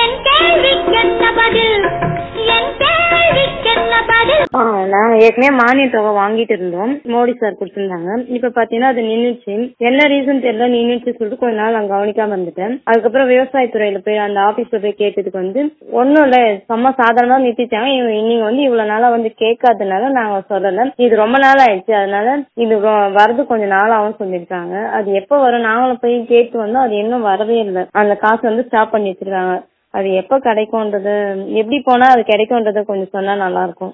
என் கேள்விக்கென்ன பதில் என் கேள்விக்கென்ன பதில் ஆ நாங்க ஏற்கனவே மானிய தொகை வாங்கிட்டு இருந்தோம் மோடி சார் கொடுத்திருந்தாங்க இப்ப பாத்தீங்கன்னா அது நின்னுச்சு என்ன ரீசன் தெரியல நின்னுச்சு சொல்லிட்டு கொஞ்ச நாள் நான் கவனிக்காம வந்துட்டேன் அதுக்கப்புறம் விவசாயத்துறையில போய் அந்த ஆபீஸ்ல போய் கேட்டதுக்கு வந்து ஒண்ணும் இல்ல சும்மா சாதாரணமா நிறுத்திட்டாங்க இவங்க நீங்க வந்து இவ்வளவு நாளா வந்து கேட்காதனால நாங்க சொல்லல இது ரொம்ப நாள் ஆயிடுச்சு அதனால இது ரொ- வரது கொஞ்சம் நாள் ஆகும் சொல்லிருக்காங்க அது எப்ப வரும் நாங்களும் போய் கேட்டு வந்தோம் அது இன்னும் வரவே இல்லை அந்த காசு வந்து ஸ்டாப் பண்ணி வச்சிருக்காங்க அது எப்ப கிடைக்கும்ன்றது எப்படி போனா அது கிடைக்கும்ன்றத கொஞ்சம் சொன்னா நல்லா இருக்கும்